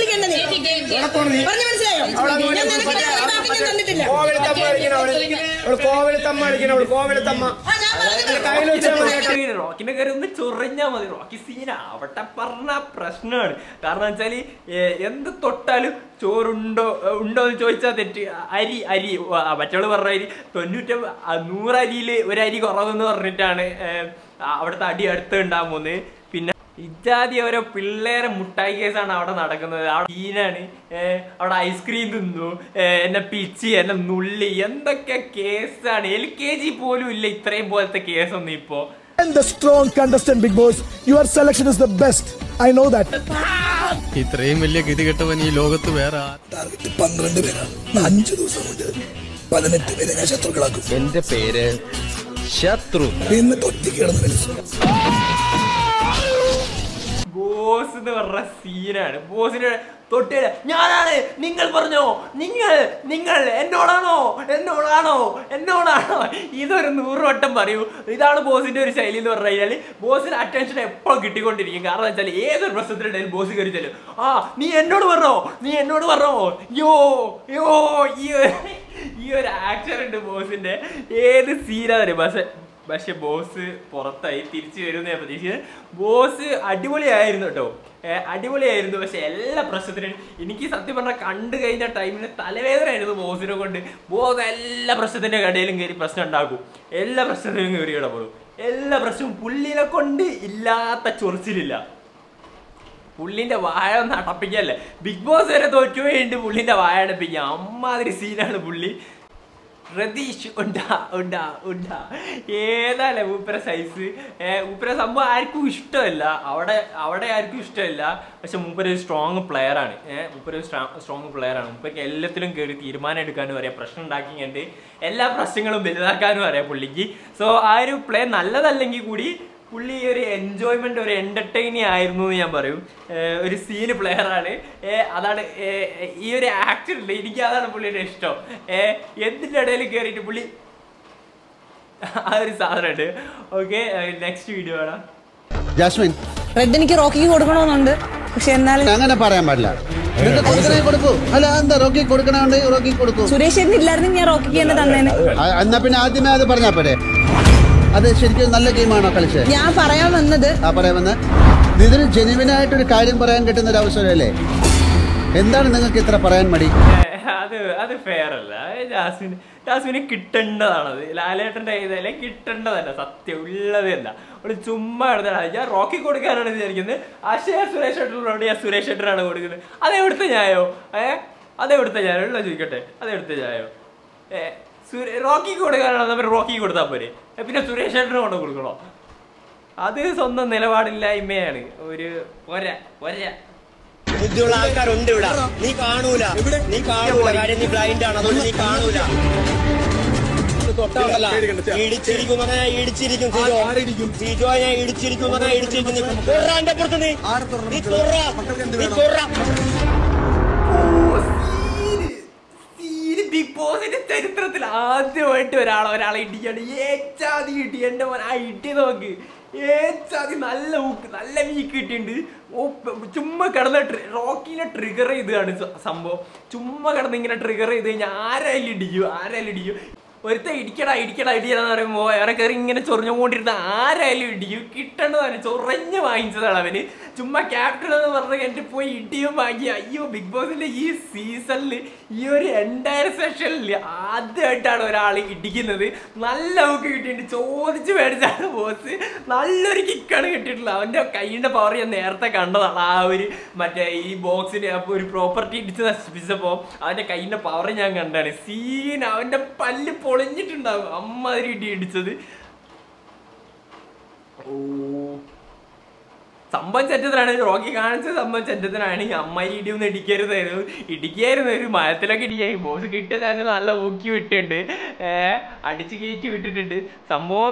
എവിടെ പോണ് നീ? അവിടെ അങ്ങോട്ട് മറ്റേ കോവിലത്തമ്മ കളിക്കണ അവള്. അവള് കോവിലത്തമ്മ കളിക്കണ അവള് കോവിലത്തമ്മ കയ്യിൽ വെച്ചാൽ മതി കേട്ടോ. റോക്കിന്റെ കാര്യം ഒന്ന് ചൊറിഞ്ഞാ മതി റോക്കി സീന അവിടെ പറഞ്ഞ പ്രശ്നമാണ് കാരണം വെച്ചാല് ഏ, എന്ത് തൊട്ടാലും ചോറുണ്ടോ ഏ, ഉണ്ടോ എന്ന് ചോദിച്ചാൽ തെറ്റ് അരി അരി ആ, മറ്റവള് പറഞ്ഞ അരി തൊണ്ണൂറ്റ നൂറ് അരിയിൽ ഒരു അരി കുറവെന്ന് പറഞ്ഞിട്ടാണ് ഏ, അവിടുത്തെ അടി അടുത്ത് ഉണ്ടാകാൻ പോകുന്നത് പിന്നെ ഇജാതി ഓരോ പിള്ളേരെ മുട്ടായി കേസാണ് അവിടെ നടക്കുന്നത് അവിടെ ഈനാണ് ഏഹ് അവിടെ ഐസ്ക്രീം തിന്നു ഏഹ് എന്നെ പിച്ചി എന്നെ നുള്ളി എന്തൊക്കെ കേസാണ് എൽ കെ ജി പോലും ഇല്ല ഇത്രയും പോലത്തെ കേസൊന്നും ഇപ്പോ And the strong contestant, Big Boss. Your selection is the best. I know that. ഇത്രയും വലിയ ഗതികെട്ടവൻ ഈ ലോകത്ത് വേറെ പന്ത്രണ്ട് പേരാണ് അഞ്ചു ദിവസം കൊണ്ട് പതിനെട്ട് പേരെ ഞാൻ ശത്രുക്കളാക്കും എന്റെ പേര് ശത്രു എന്നിട്ട് ഒറ്റയ്ക്ക് കിടന്ന് വലിച്ചു ബോസ് എന്ന് പറഞ്ഞ സീനാണ് ബോസിന് തൊട്ട് ഞാനാണ് നിങ്ങൾ പറഞ്ഞോ നിങ്ങൾ നിങ്ങൾ എന്നോടാണോ എന്നോടാണോ എന്നോടാണോ ഇതൊരു നൂറ് വട്ടം പറയൂ ഇതാണ് ബോസിന്റെ ഒരു ശൈലി എന്ന് പറഞ്ഞു കഴിഞ്ഞാൽ ബോസിന് അറ്റൻഷൻ എപ്പോഴും കിട്ടിക്കൊണ്ടിരിക്കും കാരണം വെച്ചാൽ ഏതൊരു പ്രശ്നത്തിനിടയിൽ ബോസ് കയറി ചെല്ലും ആ നീ എന്നോട് പറഞ്ഞോ നീ എന്നോട് പറഞ്ഞോ യോ യോ ഈ ഒരു- ഈ ഒരു ആക്ഷൻ ഉണ്ട് ബോസിന്റെ ഏത് സീനാണ് ബസ് പക്ഷെ ബോസ് പുറത്തായി തിരിച്ചു വരുമെന്ന് ഞാൻ പ്രതീക്ഷിച്ചത് ബോസ് അടിപൊളിയായിരുന്നു കേട്ടോ ഏ, അടിപൊളിയായിരുന്നു പക്ഷെ എല്ലാ പ്രശ്നത്തിനും എനിക്ക് സത്യം പറഞ്ഞാൽ കണ്ടു കഴിഞ്ഞ ടൈമിന് തലവേദനയായിരുന്നു ബോസിനെ കൊണ്ട് ബോസ് എല്ലാ പ്രശ്നത്തിന്റെ കടയിലും കയറി പ്രശ്നം ഉണ്ടാക്കും എല്ലാ പ്രശ്നത്തിലും കയറി ഇടപെടും എല്ലാ പ്രശ്നവും പുള്ളിനെ കൊണ്ട് ഇല്ലാത്ത ചൊറിച്ചിലില്ല പുള്ളിന്റെ വായ ഒന്ന് അടപ്പിക്കല്ലേ ബിഗ് ബോസ് വരെ തോറ്റു വേണ്ടി പുള്ളിന്റെ വായ അടപ്പിക്കുക അമ്മാതിരി സീനാണ് പുള്ളി പ്രതീഷ് ഉണ്ടാ ഉണ്ടാ ഉണ്ടാ ഏതാല്ലേ ഊപ്പര സൈസ് ഊപ്പര സംഭവം ആർക്കും ഇഷ്ടമല്ല അവിടെ അവിടെ ആർക്കും ഇഷ്ടമല്ല പക്ഷെ മൂപ്പര ഒരു സ്ട്രോങ് പ്ലെയർ ആണ് ഏഹ് മൂപ്പര ഒരു സ്ട്രോങ് പ്ലെയർ ആണ് മൂപ്പർക്ക് എല്ലാത്തിലും കയറി തീരുമാനം എടുക്കാനും അറിയാം പ്രശ്നം ഉണ്ടാക്കിയുണ്ട് എല്ലാ പ്രശ്നങ്ങളും വലുതാക്കാനും അറിയാം പുള്ളിക്ക് സോ ആ ഒരു പ്ലേ നല്ലതല്ലെങ്കിൽ കൂടി പുള്ളി ഒരു എൻജോയ്മെന്റ് ഒരു എന്റർടൈനിങ് ആയിരുന്നു എന്ന് ഞാൻ പറയും ഏഹ് ഒരു സീന് പ്ലെയർ ആണ് ഏഹ് അതാണ് ഏഹ് ഈ ഒരു ആക്ടർ ഇല്ല എനിക്ക് അതാണ് പുള്ളിയുടെ ഇഷ്ടം ഏഹ് എന്തിന്റെ ഇടയിൽ കയറിയിട്ട് പുള്ളി ആ ഒരു സാധനമുണ്ട് ഓക്കെ നെക്സ്റ്റ് വീഡിയോ ആണ് ജാസ്മിൻ റെഡ് എനിക്ക് റോക്കിക്ക് കൊടുക്കണമെന്നുണ്ട് പക്ഷെ എന്നാലും അങ്ങനെ പറയാൻ പാടില്ല നിങ്ങൾക്ക് കൊടുക്കണേ കൊടുക്കൂ അല്ല എന്താ റോക്കി കൊടുക്കണുണ്ട് റോക്കി കൊടുക്കൂ സുരേഷ് ചേട്ടൻ ഇല്ലായിരുന്നെങ്കിൽ ഞാൻ റോക്കിക്ക് തന്നെ തന്നേനെ ആ, എന്നാ പിന്നെ ആദ്യമേ അത് പറഞ്ഞാ പോരെ അത് ശരിക്കും നല്ല ഗെയിമാണോ കളിച്ചത് ഞാൻ പറയാൻ വന്നത് ആ പറയാമെന്ന് ഇതിന് ജെനുവിനായിട്ടൊരു കാര്യം പറയാൻ കിട്ടുന്ന ഒരു അവസരമല്ലേ എന്താണ് നിങ്ങൾക്ക് ഇത്ര പറയാൻ മടി ഏഹ് അത് അത് ഫെയർ അല്ല അത് ജാസ്മിന് ജാസ്മിന് കിട്ടേണ്ടതാണത് ലാലേട്ടൻ്റെ ഇതല്ലേ കിട്ടേണ്ടതല്ല സത്യം ഉള്ളത് അല്ല ഒരു ചുമ്മാ എടുത്താണ് ഞാൻ റോക്കി കൊടുക്കാനാണ് വിചാരിക്കുന്നത് അക്ഷയ സുരേഷ് ഏട്ടനോട് ഞാൻ സുരേഷ് ഏട്ടനാണ് കൊടുക്കുന്നത് അതെവിടുത്തെ ന്യായോ ഏ അതെവിടുത്തെ ന്യായോ ഉള്ള ചോദിക്കട്ടെ അതെവിടുത്തെ ന്യായോ ഏ സുരേ റോക്കി കൊടുക്കാനാണ് നമ്മൾ റോക്കി കൊടുത്താൽ പോരെ ഏ, പിന്നെ സുരേഷ് ഏട്ടന് കൊണ്ട് കൊടുക്കണോ അത് സ്വന്തം നിലപാടില്ലായ്മയാണ് ഒരു ഒര ഒര ബുദ്ധിയുള്ള ആൾക്കാരുണ്ട് ഇവിടെ നീ കാണൂല നീ കാണൂല കാര്യം നീ ബ്ലൈൻഡ് ആണ് അതുകൊണ്ട് നീ കാണൂല തൊട്ടാണ്ടല്ല ഇടിച്ചിരിക്കും പറഞ്ഞാ ഇടിച്ചിരിക്കും സിജോ സിജോ ഞാൻ ഇടിച്ചിരിക്കും പറഞ്ഞാ ഇടിച്ചിരിക്കും നീ തൊറ എന്റെ പുറത്ത് നീ നീ തൊറ നീ തൊറ സീന് ബിഗ് ബോസിന്റെ ചരിത്രത്തിൽ ആദ്യമായിട്ട് ഒരാളെ ഒരാളെ ഇടിക്കാണ് ഏച്ചാതി ഇടി എന്റെ മോൻ ആ ഇടി നോക്ക് ഏച്ചാതി നല്ല ഊക്ക് നല്ല വീക്ക് കിട്ടിയിട്ടുണ്ട് ഓ പ- ചുമ്മാ കിടന്ന് ട്രി- റോക്കിനെ ട്രിഗർ ചെയ്താണ് സ- സംഭവം ചുമ്മാ കിടന്ന് ഇങ്ങനെ ട്രിഗർ ചെയ്ത് കഴിഞ്ഞാൽ ആരായാലും ഇടിക്കും ആരായാലും ഇടിക്കും ഒരുത്ത ഇടിക്കടാ ഇടിക്കടാ ഇടിക്കടാന്ന് പറയുമ്പോ അവനെ കയറി ഇങ്ങനെ ചൊറിഞ്ഞുകൊണ്ടിരുന്ന ആരായാലും ഇടിക്കും കിട്ടേണ്ടതാണ് ചൊറഞ്ഞ് വാങ്ങിച്ചതാണ് അവന് ചുമ്മാ ക്യാപ്റ്റൻ എന്ന് പറഞ്ഞ എന്റെ പോയി ഇടിയും വാങ്ങി അയ്യോ ബിഗ് ബോസിന്റെ ഈ സീസണിൽ ഈ ഒരു എൻറ്റയർ സെഷനിൽ ആദ്യമായിട്ടാണ് ഒരാൾ ഇടിക്കുന്നത് നല്ല ഊക്ക് കിട്ടിയിട്ടുണ്ട് ചോദിച്ച് മേടിച്ചാണ് ബോസ് നല്ലൊരു കിക്കാണ് കിട്ടിയിട്ടുള്ളത് അവന്റെ കൈയുടെ പവർ ഞാൻ നേരത്തെ കണ്ടതാണ് ആ ഒരു മറ്റേ ഈ ബോക്സിന് അപ്പൊ ഒരു പ്രോപ്പർട്ടി ഇടിച്ച് നശിപ്പിച്ചപ്പോ അവന്റെ കൈയിന്റെ പവർ ഞാൻ കണ്ടാണ് സീൻ അവന്റെ പല്ല് പൊളിഞ്ഞിട്ടുണ്ടാവും അമ്മാതിരി ഇടി ഇടിച്ചത് ഓ സംഭവം ചെറ്റത്തിനാണ് റോക്കി കാണിച്ച സംഭവം ചെറ്റത്തിനാണ് ഈ അമ്മായി ഇടിയൊന്നും ഇടിക്കരുതായിരുന്നു ഇടിക്കായിരുന്നു ഒരു മരത്തിലൊക്കെ ഇടിക്കായി ബോസ് കിട്ടിയ തന്നെ നല്ല ഊക്കി വിട്ടിട്ടുണ്ട് ഏഹ് അടിച്ച് കയറ്റി വിട്ടിട്ടുണ്ട് സംഭവം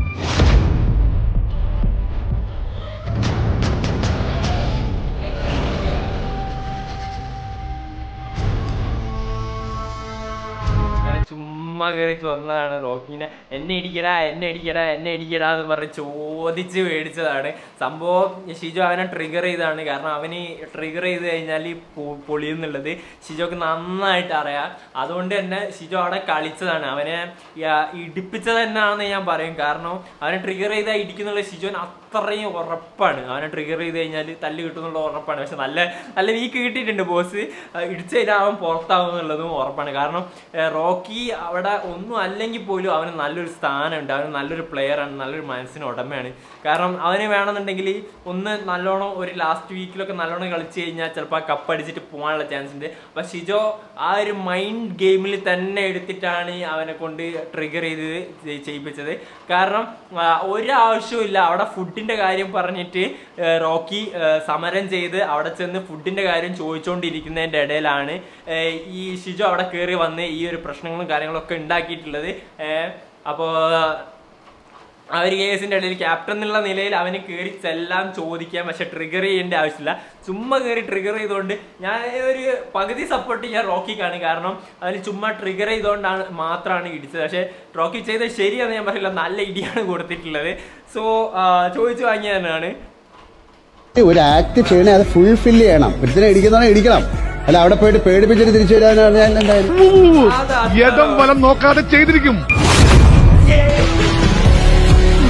അങ്ങനെ ചുമ്മാ കയറി വന്നതാണ് റോക്കിനെ എന്നെ ഇടിക്കടാ എന്നെ ഇടിക്കടാ എന്നെ ഇടിക്കടാ എന്ന് പറഞ്ഞ് ചോദിച്ച് മേടിച്ചതാണ് സംഭവം ഷിജോ അവനെ ട്രിഗർ ചെയ്തതാണ് കാരണം അവന് ട്രിഗർ ചെയ്ത് കഴിഞ്ഞാൽ പൊളിയുന്നുള്ളത് ഷിജോക്ക് നന്നായിട്ട് അറിയാം അതുകൊണ്ട് തന്നെ ഷിജോ അവിടെ കളിച്ചതാണ് അവനെ യ- ഇടിപ്പിച്ചത് തന്നെയാണെന്ന് ഞാൻ പറയും കാരണം അവനെ ട്രിഗർ ചെയ്താൽ ഇടിക്കുന്നുള്ള ഷിജോന് അത്രയും ഉറപ്പാണ് അവനെ ട്രിഗർ ചെയ്ത് കഴിഞ്ഞാൽ തല്ല് കിട്ടുന്നുള്ള ഉറപ്പാണ് പക്ഷെ നല്ല നല്ല വീക്ക് കിട്ടിയിട്ടുണ്ട് ബോസ് ഇടിച്ചു കഴിഞ്ഞാൽ അവൻ പുറത്താവും എന്നുള്ളതും ഉറപ്പാണ് കാരണം ഏഹ്, റോക്കി അവിടെ ഒന്നും അല്ലെങ്കിൽ പോലും അവന് നല്ലൊരു സ്ഥാനമുണ്ട് അവന് നല്ലൊരു പ്ലെയറാണ് നല്ലൊരു മനസ്സിന് ഉടമയാണ് കാരണം അവന് വേണമെന്നുണ്ടെങ്കിൽ ഒന്ന് നല്ലോണം ഒരു ലാസ്റ്റ് വീക്കിലൊക്കെ നല്ലോണം കളിച്ചു കഴിഞ്ഞാൽ ചിലപ്പോൾ ആ കപ്പ് അടിച്ചിട്ട് പോകാനുള്ള ചാൻസ് ഉണ്ട് അപ്പം ഷിജോ ആ ഒരു മൈൻഡ് ഗെയിമിൽ തന്നെ എടുത്തിട്ടാണ് അവനെ കൊണ്ട് ട്രിഗർ ചെയ്ത് ചെയ്- ചെയ്യിപ്പിച്ചത് കാരണം ആ, ഒരാവശ്യവും ഇല്ല അവിടെ ഫുഡിന്റെ കാര്യം പറഞ്ഞിട്ട് ഏ, റോക്കി ഏ, സമരം ചെയ്ത് അവിടെ ചെന്ന് ഫുഡിന്റെ കാര്യം ചോദിച്ചുകൊണ്ടിരിക്കുന്നതിന്റെ ഇടയിലാണ് ഏ, ഈ ഷിജു അവിടെ കയറി വന്ന് ഈ ഒരു പ്രശ്നങ്ങളും കാര്യങ്ങളൊക്കെ ഉണ്ടാക്കിയിട്ടുള്ളത് അപ്പോൾ ആ ഒരു കേസിന്റെ ഇടയിൽ ക്യാപ്റ്റൻ എന്നുള്ള നിലയിൽ അവന് കയറി ചെല്ലാൻ ചോദിക്കാൻ പക്ഷെ ട്രിഗർ ചെയ്യേണ്ട ആവശ്യമില്ല ചുമ്മാ കയറി ട്രിഗർ ചെയ്തുകൊണ്ട് ഞാൻ ഒരു പകുതി സപ്പോർട്ട് ഞാൻ റോക്കിക്കാണ് കാരണം അവന് ചുമ്മാ ട്രിഗർ ചെയ്തുകൊണ്ടാണ് മാത്രമാണ് ഇടിച്ചത് പക്ഷെ റോക്കി ചെയ്തത് ശരിയാന്ന് ഞാൻ പറയില്ല നല്ല ഇടിയാണ് കൊടുത്തിട്ടുള്ളത് സോ ചോദിച്ചു വാങ്ങിയ തന്നെയാണ് ഒരു ആക്ട് ചെയ്യണേ അത് ഫുൾഫിൽ ചെയ്യണം ഒരുത്തിനെ ഇടിക്കുന്നവനെ ഇടിക്കണം അല്ല അവിടെ പോയിട്ട് പേടിപ്പിച്ചിട്ട് തിരിച്ചു വരാന്ന് പറഞ്ഞാൽ എന്തായാലും യഥം വലം നോക്കാതെ ചെയ്തിരിക്കും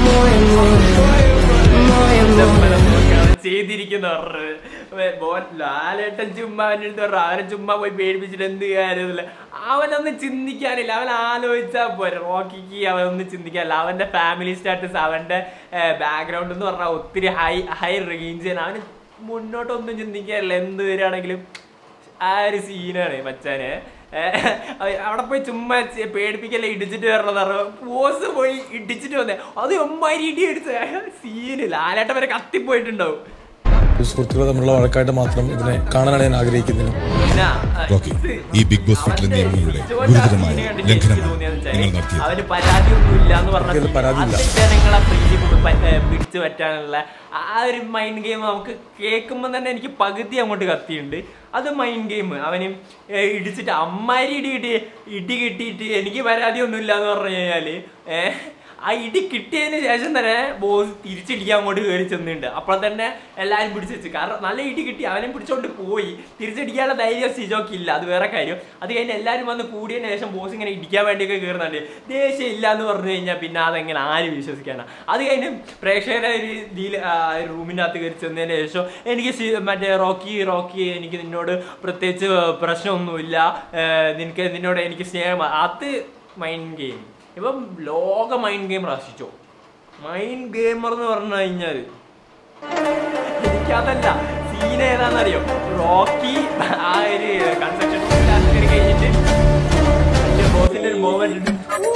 ചെയ്തിരിക്കുന്നവർ ലാലേട്ടൻ ചുമ്മാ അവൻ്റെ അടുത്ത് പറഞ്ഞു അവനെ ചുമ്മാ പോയി പേടിപ്പിച്ചിട്ട് എന്ത് കാര്യമില്ല അവനൊന്നും ചിന്തിക്കാനില്ല അവൻ ആലോചിച്ചാൽ പോരെ റോക്കിക്ക് അവനൊന്നും ചിന്തിക്കാനില്ല അവന്റെ ഫാമിലി സ്റ്റാറ്റസ് അവന്റെ ബാക്ക്ഗ്രൗണ്ട് എന്ന് പറഞ്ഞാൽ ഒത്തിരി ഹൈ ഹൈ റേഞ്ച് അവന് മുന്നോട്ടൊന്നും ചിന്തിക്കാനില്ല എന്ത് വരികയാണെങ്കിലും ആ ഒരു സീനാണ് മച്ചാന് ഏഹ് അവിടെ പോയി ചുമ്മാ ചെ- പേടിപ്പിക്കല്ലേ ഇടിച്ചിട്ട് വരണമെന്ന് പറഞ്ഞു പോസ് പോയി ഇടിച്ചിട്ട് വന്നേ അത് ഒമ്മാരി ഇടി അടിച്ച സീന് ലാലേട്ടൻ വരെ കത്തിപ്പോയിട്ടുണ്ടാവും സുഹൃത്തുക്കൾ തമ്മിലുള്ള വഴക്കായിട്ട് മാത്രം ഇതിനെ കാണാനാണ് ഞാൻ ആഗ്രഹിക്കുന്നത് പിന്നെ ആ, റോക്കി ഇത് ഈ ബിഗ് ബോസ് വീട്ടിലെ നിയമങ്ങളുടെ ഗുരുതരമായ ലംഘനമാണ് നിങ്ങൾ നടത്തിയത് അവന് പരാതിയൊന്നും ഇല്ല എന്ന് എനിക്കത് പരാതിയില്ല. പറഞ്ഞാൽ ജനങ്ങളെ പ്രീതി പ- പ- ഏ, പിടിച്ചു പറ്റാനുള്ള ആ ഒരു മൈൻഡ് ഗെയിം നമുക്ക് കേൾക്കുമ്പോൾ തന്നെ എനിക്ക് പകുതി അങ്ങോട്ട് കത്തിയുണ്ട് അത് മൈൻഡ് ഗെയിം അവന് ഏ, ഇടിച്ചിട്ട് അമ്മാരി ഇടി കിട്ടി ഇടി കിട്ടിയിട്ട് എനിക്ക് പരാതിയൊന്നും ഇല്ല എന്ന് പറഞ്ഞു കഴിഞ്ഞാല് ഏഹ് ആ ഇടി കിട്ടിയതിന് ശേഷം തന്നെ ബോസ് തിരിച്ചിടിക്കാൻ അങ്ങോട്ട് കയറി ചെന്നിട്ടുണ്ട് അപ്പോൾ തന്നെ എല്ലാവരും പിടിച്ചു വെച്ച് കാരണം നല്ല ഇടി കിട്ടി അവനെ പിടിച്ചോണ്ട് പോയി തിരിച്ചടിക്കാനുള്ള ധൈര്യം സിജോക്ക് ഇല്ല അത് വേറെ കാര്യം അത് കഴിഞ്ഞ് എല്ലാവരും വന്ന് കൂടിയതിന് ശേഷം ബോസ് ഇങ്ങനെ ഇടിക്കാൻ വേണ്ടിയൊക്കെ കയറുന്നുണ്ട് ദേഷ്യം ഇല്ല എന്ന് പറഞ്ഞു കഴിഞ്ഞാൽ പിന്നെ അതെങ്ങനെ ആര് വിശ്വസിക്കാനാ അത് കഴിഞ്ഞ് പ്രേക്ഷകരെ ഒരു ഇതിൽ റൂമിൻ്റെ അകത്ത് കയറി ചെന്നതിന് ശേഷം എനിക്ക് സി- മറ്റേ റോക്കി റോക്കി എനിക്ക് നിന്നോട് പ്രത്യേകിച്ച് പ്രശ്നമൊന്നുമില്ല ഏർ നിനക്ക് നിന്നോട് എനിക്ക് സ്നേഹം അത് മൈൻഡ് ഗെയിം ഇപ്പം ലോക മൈൻഡ് ഗെയിം റസിച്ചോ മൈൻഡ് ഗെയിമർ എന്ന് പറഞ്ഞു കഴിഞ്ഞാൽ എനിക്കതല്ല സീൻ ഏതാണെന്നറിയോ റോക്കി ആ ഒരു കൺസ്ട്രക്ഷൻ കയറി കഴിഞ്ഞിട്ട് മറ്റേ ബോസിന്റെ ഒരു മോമെന്റ്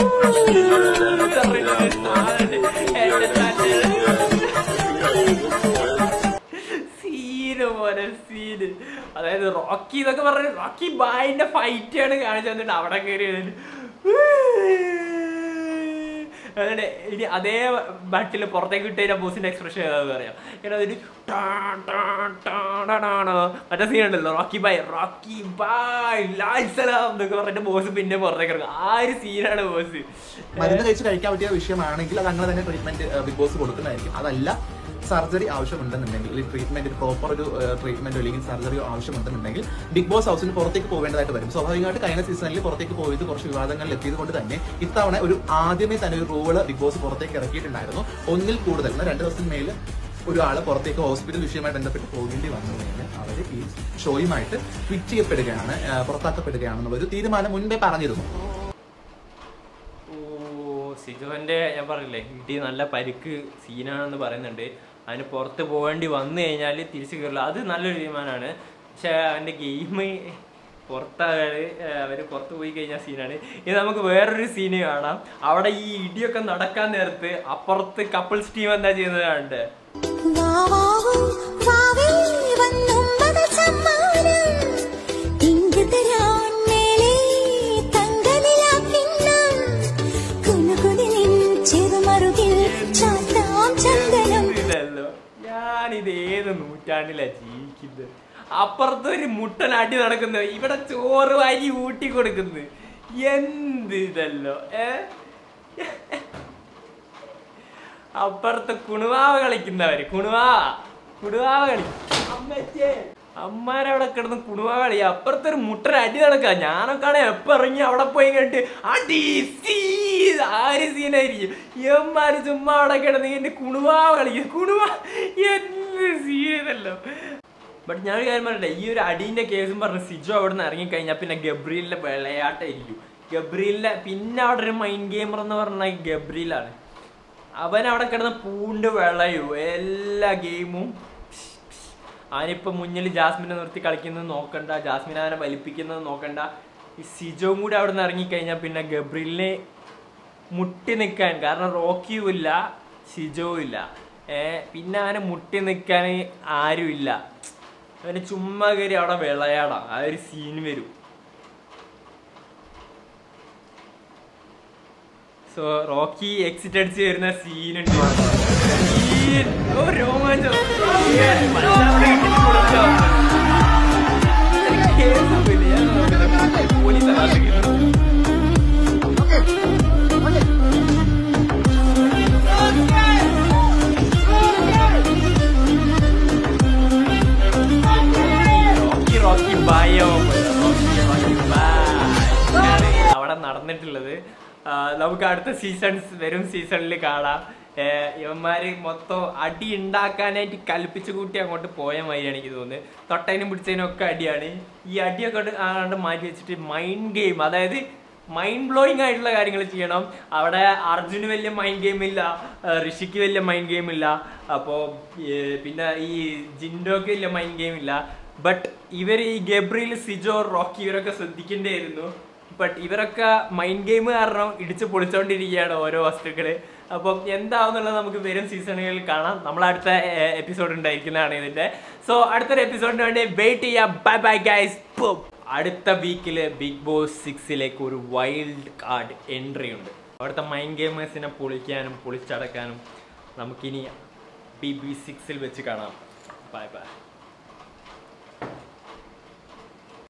സീന് പോലെ സീന് അതായത് റോക്കി എന്നൊക്കെ പറഞ്ഞ റോക്കി ബായിന്റെ ഫൈറ്റ് ആണ് കാണിച്ചു തന്നിട്ട് അവിടെ കയറി വന്നിട്ട് അങ്ങനെ ഇനി അതേ ബട്ടിൽ പുറത്തേക്ക് ഇട്ട് കഴിഞ്ഞാൽ ബോസിന്റെ എക്സ്പ്രഷൻ ഏതാന്ന് പറയാം ഇങ്ങനെ അതിന് ടാ ടാ ടാ ടാ ടാ ടാ. മറ്റേ സീൻ ഉണ്ടല്ലോ റോക്കി ബായ് റോക്കി ബായ് ലാൽ സലാം എന്നൊക്കെ പറഞ്ഞിട്ട് ബോസ് പിന്നെ പുറത്തേക്ക് ഇറങ്ങും ആ ഒരു സീനാണ് ബോസ് മരുന്ന് കഴിച്ച് കഴിക്കാൻ പറ്റിയ വിഷയമാണെങ്കിൽ അത് അങ്ങനെ തന്നെ ട്രീറ്റ്മെന്റ് ബിഗ് ബോസ് കൊടുക്കുന്നതായിരിക്കും അതല്ല സർജറി ആവശ്യമുണ്ടെന്നുണ്ടെങ്കിൽ ഈ ട്രീറ്റ്മെന്റ് പ്രോപ്പർ ഒരു ട്രീറ്റ്മെന്റ് അല്ലെങ്കിൽ സർജറിയോ ആവശ്യമുണ്ടെന്നുണ്ടെങ്കിൽ ബിഗ് ബോസ് ഹൗസിന് പുറത്തേക്ക് പോകേണ്ടതായിട്ട് വരും സ്വാഭാവികമായിട്ട് കഴിഞ്ഞ സീസണിൽ പുറത്തേക്ക് പോയത് കുറച്ച് വിവാദങ്ങളിൽ എത്തിയത് കൊണ്ട് തന്നെ ഇത്തവണ ഒരു ആദ്യമേ തന്നെ ഒരു റൂള് ബിഗ് ബോസ് പുറത്തേക്ക് ഇറക്കിയിട്ടുണ്ടായിരുന്നു ഒന്നിൽ കൂടുതൽ എന്നാൽ രണ്ട് ദിവസത്തിന് മേൽ ഒരാൾ പുറത്തേക്ക് ഹോസ്പിറ്റൽ വിഷയവുമായി ബന്ധപ്പെട്ട് പോകേണ്ടി വന്നു കഴിഞ്ഞാൽ അവർ ഈ ഷോയുമായിട്ട് ക്വിറ്റ് ചെയ്യപ്പെടുകയാണ് ആ, പുറത്താക്കപ്പെടുകയാണെന്നുള്ളൊരു തീരുമാനം മുൻപേ പറഞ്ഞിരുന്നു ഓ സിജോന്റെ ഞാൻ പറഞ്ഞില്ലേ ഇടി നല്ല പരിക്ക് സീനാണെന്ന് പറയുന്നുണ്ട് അതിന് പുറത്ത് പോകേണ്ടി വന്നു കഴിഞ്ഞാൽ തിരിച്ചു കയറില്ല അത് നല്ലൊരു തീരുമാനമാണ് പക്ഷെ അവൻ്റെ ഗെയിം പുറത്താകാതെ അവർ പുറത്ത് പോയി കഴിഞ്ഞാൽ സീനാണ് ഇനി നമുക്ക് വേറൊരു സീന് കാണാം അവിടെ ഈ ഇടിയൊക്കെ നടക്കാൻ നേരത്ത് അപ്പുറത്ത് കപ്പിൾസ് ടീം എന്താ ചെയ്യുന്നത് കണ്ട് ഇതല്ലോ ഞാനിത് ഏത് നൂറ്റാണ്ടിലാ ജീവിക്കുന്നത് അപ്പുറത്ത് ഒരു മുട്ടൻ അടി നടക്കുന്നത് ഇവിടെ ചോറ് വാരി ഊട്ടി കൊടുക്കുന്നത് എന്ത് ഇതല്ലോ ഏ അപ്പുറത്ത് കുണുവാവ കളിക്കുന്നവര് കുണുവാവ കുണുവാവ കളി അമ്മച്ചേ അമ്മാരവിടെ കിടന്ന് കുണുവാവ കളി അപ്പുറത്ത് ഒരു മുട്ടൻ അടി നടക്കുക ഞാനൊക്കെ ആണെ എപ്പ ഇറങ്ങി അവിടെ പോയി കണ്ടിട്ട് അടി സീ ആര് സീനായിരിക്കും എമ്മാര് ചുമ്മാ അവിടെ കിടന്ന് എന്റെ കുണുവാവ കളിക്കും കുണുവാ എന്ത് സീനല്ലോ ബട്ട് ഞാനൊരു കാര്യം പറയട്ടെ ഈ ഒരു അടീന്റെ കേസും പറഞ്ഞ് സിജോ അവിടെ നിന്ന് ഇറങ്ങിക്കഴിഞ്ഞാൽ പിന്നെ ഗബ്രിയിലെ വിളയാട്ടായിരിക്കും ഗബ്രിയിലെ പിന്നെ അവിടെ ഒരു മൈൻഡ് ഗെയിമർ എന്ന് പറഞ്ഞാൽ ഗബ്രിയിലാണ് അവൻ അവിടെ കിടന്ന് പൂണ്ട് വിളയു എല്ലാ ഗെയിമും അവനിപ്പോ മുന്നിൽ ജാസ്മിനെ നിർത്തി കളിക്കുന്നത് നോക്കണ്ട ജാസ്മിൻ അവനെ വലിപ്പിക്കുന്നത് നോക്കണ്ട ഈ സിജോയും കൂടി അവിടെ നിന്ന് ഇറങ്ങിക്കഴിഞ്ഞാൽ പിന്നെ ഗബ്രിലിനെ മുട്ടി നിൽക്കാൻ കാരണം റോക്കിയും ഇല്ല സിജോവും ഇല്ല ഏ പിന്നെ അവനെ മുട്ടി നിൽക്കാൻ ആരുമില്ല അവന് ചുമ്മാ കയറി അവിടെ വിളയാടാം ആ ഒരു സീൻ വരും സോ റോക്കി എക്സിറ്റ് അടിച്ച് വരുന്ന സീൻ ഉണ്ട് സീൻ ഓ രോമാഞ്ചം സീൻ. മനസ്സിലാവണ ഇട്ടിട്ട് കൊടുത്തോ. എനിക്ക് കേസൊന്നുമില്ല. ഞാൻ നോക്കുന്നത് പോലീസ് അകത്ത് റോക്കി റോക്കി ബായോ റോക്കി റോക്കി ബായ് അവിടെ നടന്നിട്ടുള്ളത് ആ, നമുക്ക് അടുത്ത സീസൺസ് വരും സീസണിൽ കാണാം ഏർ ഇവന്മാര് മൊത്തം അടി ഉണ്ടാക്കാനായിട്ട് കൽപ്പിച്ചു കൂട്ടി അങ്ങോട്ട് പോയ മാതിരിയാണ് എനിക്ക് തോന്നുന്നത് തൊട്ടതിനും പിടിച്ചതിനും ഒക്കെ അടിയാണ് ഈ അടിയൊക്കെ കൊണ്ട് ആണ്ട് മാറ്റി വെച്ചിട്ട് മൈൻഡ് ഗെയിം അതായത് മൈൻഡ് ബ്ലോയിങ് ആയിട്ടുള്ള കാര്യങ്ങൾ ചെയ്യണം അവിടെ അർജുന് വലിയ മൈൻഡ് ഗെയിം ഇല്ല ഏർ ഋഷിക്ക് വലിയ മൈൻഡ് ഗെയിം ഇല്ല അപ്പോൾ പിന്നെ ഈ ജിൻഡോക്ക് വലിയ മൈൻഡ് ഗെയിം ഇല്ല ബട്ട് ഇവർ ഈ ഗബ്രിയിൽ സിജോ റോക്കി ഇവരൊക്കെ ശ്രദ്ധിക്കേണ്ടിയിരുന്നു ബട്ട് ഇവരൊക്കെ മൈൻഡ് ഗെയിം കാരണം ഇടിച്ച് പൊളിച്ചോണ്ടിരിക്കുകയാണ് ഓരോ വസ്തുക്കള് അപ്പം എന്താവുന്നുള്ളത് നമുക്ക് വരും സീസണുകളിൽ കാണാം നമ്മൾ അടുത്ത എപ്പിസോഡ് ഉണ്ടായിരിക്കുന്നതാണ് ഇതിന്റെ സോ അടുത്തൊരു എപ്പിസോഡിന് വേണ്ടി വെയിറ്റ് ചെയ്യാം ബൈ ബൈ ഗൈസ് അടുത്ത വീക്കിൽ ബിഗ് ബോസ് സിക്സിലേക്ക് ഒരു വൈൽഡ് കാർഡ് എൻട്രി ഉണ്ട് അവിടുത്തെ മൈൻഡ് ഗെയിമേഴ്സിനെ പൊളിക്കാനും പൊളിച്ചടക്കാനും നമുക്കിനി ബി ബി സിക്സിൽ വെച്ച് കാണാം ബൈ ബൈ